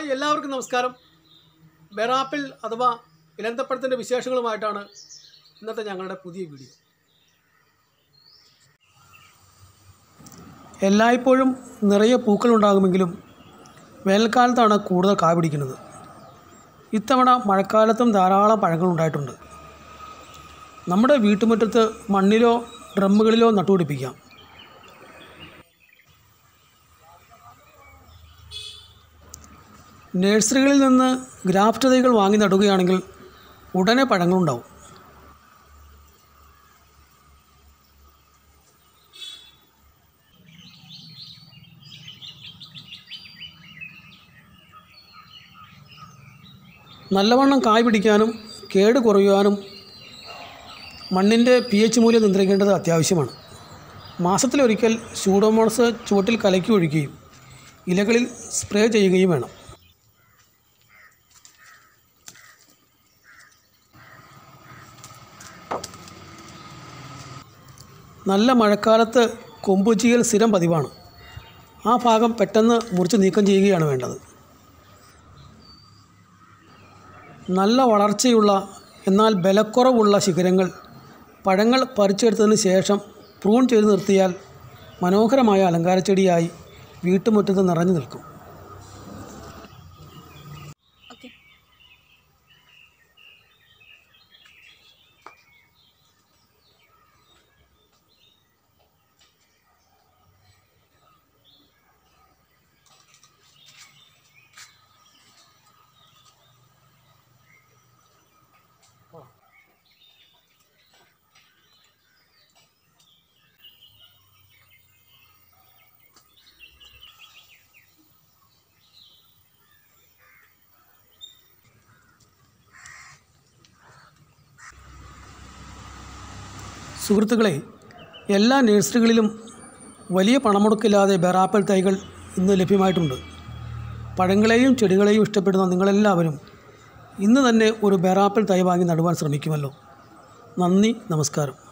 hi എല്ലാവർക്കും നമസ്കാരം ബെറാപ്പിൾ അഥവാ ഇലന്തപ്പഴത്തിൻ്റെ വിശേഷങ്ങളുമായിട്ടാണ് ഇന്നത്തെ ഞങ്ങളുടെ പുതിയ വീഡിയോ എല്ലായ്പ്പോഴും നിറയെ പൂക്കളുണ്ടാകുമെങ്കിലും വേനൽക്കാലത്താണ് കൂടുതൽ കാ പിടിക്കുന്നത് ഇത്തവണ മഴക്കാലത്തും ധാരാളം പഴങ്ങളുണ്ടായിട്ടുണ്ട് നമ്മുടെ വീട്ടുമുറ്റത്ത് മണ്ണിലോ ഡ്രമ്മുകളിലോ നട്ടുപിടിപ്പിക്കാം നഴ്സറികളിൽ നിന്ന് ഗ്രാഫ്റ്റ് തൈകൾ വാങ്ങി നടുകയാണെങ്കിൽ ഉടനെ പഴങ്ങളുണ്ടാവും നല്ലവണ്ണം കായ് പിടിക്കാനും കേട് കുറയുവാനും മണ്ണിൻ്റെ പി എച്ച് മൂല്യം നിയന്ത്രിക്കേണ്ടത് അത്യാവശ്യമാണ് മാസത്തിലൊരിക്കൽ സ്യൂഡോമോണസ് ചുവട്ടിൽ കലക്കി ഒഴിക്കുകയും ഇലകളിൽ സ്പ്രേ ചെയ്യുകയും വേണം നല്ല മഴക്കാലത്ത് കൊമ്പ് ചെയ്യൽ സ്ഥിരം പതിവാണ് ആ ഭാഗം പെട്ടെന്ന് മുറിച്ച് നീക്കം ചെയ്യുകയാണ് വേണ്ടത് നല്ല വളർച്ചയുള്ള എന്നാൽ ബലക്കുറവുള്ള ശിഖരങ്ങൾ പഴങ്ങൾ പറിച്ചെടുത്തതിന് ശേഷം പ്രൂൺ ചെയ്ത് നിർത്തിയാൽ മനോഹരമായ അലങ്കാരച്ചെടിയായി വീട്ടുമുറ്റത്ത് നിറഞ്ഞു നിൽക്കും ഓക്കെ സുഹൃത്തുക്കളെ എല്ലാ നഴ്സറികളിലും വലിയ പണമുടക്കില്ലാതെ ബെറാപ്പൽ തൈകൾ ഇന്ന് ലഭ്യമായിട്ടുണ്ട് പഴങ്ങളെയും ചെടികളെയും ഇഷ്ടപ്പെടുന്ന നിങ്ങളെല്ലാവരും ഇന്ന് തന്നെ ഒരു ബെറാപ്പൽ തൈ വാങ്ങി നടുവാൻ ശ്രമിക്കുമല്ലോ നന്ദി നമസ്കാരം